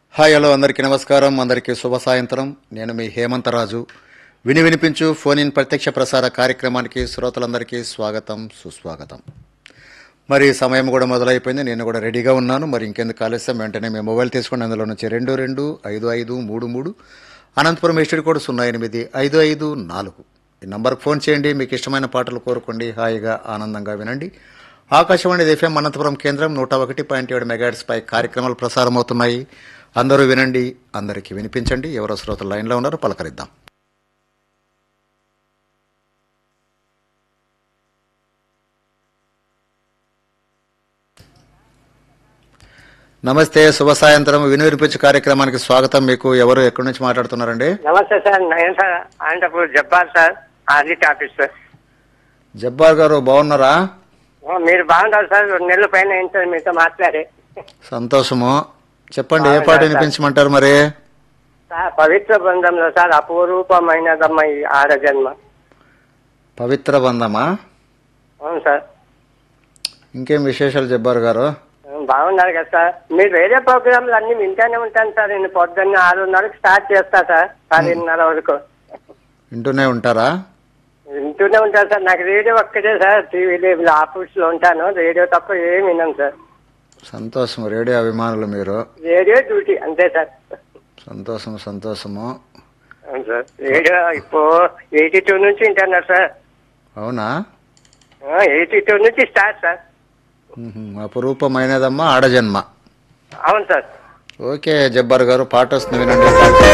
Hi hello అందరికీ నమస్కారం అందరికీ శుభ సాయంత్రం నేను మీ హేమంతరాజు విని వినిపించు ఫోన్ ఇన్ ప్రత్యక్ష ప్రసార కార్యక్రమానికి శ్రోతలందరికీ స్వాగతం సుస్వాగతం మరి సమయం కూడా మొదలైపోయింది నేను కూడా రెడీగా ఉన్నాను మరి ఇంకెందుకు ఆలస్యం వెంటనే మేము మొబైల్ తీసుకుని అందులో నుంచి రెండు రెండు ఐదు ఐదు మూడు మూడు అనంతపురం ఎస్టీడీ కోడ్ సున్నా ఎనిమిది ఐదు ఐదు నాలుగు ఈ నంబర్కి ఫోన్ చేయండి మీకు ఇష్టమైన పాటలు కోరుకోండి హాయిగా ఆనందంగా వినండి ఆకాశవాణి ఎఫ్ఎం అనంతపురం కేంద్రం నూట ఒకటి పాయింట్ ఏడు మెగాట్స్ పై కార్యక్రమాలు ప్రసారం అవుతున్నాయి అందరూ వినండి అందరికీ వినిపించండి ఎవరో శ్రోతలు లైన్లో ఉన్నారు పలకరిద్దాం నమస్తే శుభ సాయంత్రం విను వినిపించు కార్యక్రమానికి స్వాగతం మీకు ఎవరు ఎక్కడి నుంచి మాట్లాడుతున్నారండి నమస్తే సార్ నేను sir Anantapur Jabbar sir audit officer Jabbar గారు బాగున్నారా ఓ, మీరు బాగున్నారు సార్ రెండు నెలల పైన ఏంటి సార్ మీతో మాట్లాడి సంతోషము చెప్పండి ఏ బాగున్నా పాట సార్. వినిపించమంటారు మరి సార్ పవిత్ర బంధంలో సార్ అపూరూపమైనదమ్మ ఈ ఆడ జన్మ పవిత్ర బంధమా అవును సార్ ఇంకేం విశేషాలు జబ్బార్ గారు బాగున్నారు కదా సార్ మీరు వేరే ప్రోగ్రాంలు అన్ని వింటానే ఉంటాను సార్ నేను పొద్దున్న ఆరున్నరకు స్టార్ట్ చేస్తా సార్ పదిన్నర వరకు వింటూనే ఉంటారా వింటూనే ఉంటాను సార్ నాకు రేడియో ఒక్కటే సార్ టీవీ ఆఫీస్ లో ఉంటాను రేడియో తప్ప ఏం విన్నాను సార్ సంతోషం రేడియో అభిమానులు మీరు రేడియో డ్యూటీ అంతే సార్ సంతోషం సంతోషము అవును సార్ రేడియో ఇప్పుడు ఎయిటీ టూ నుంచి వింటున్నారు సార్ అవునా ఎయిటీ టూ నుంచి స్టార్ట్ సార్ మ్మ్. అపురూపమైనదమ్మా ఆడజన్మ అవును సార్ ఓకే జబ్బార్ గారు పాట వస్తుంది వినండి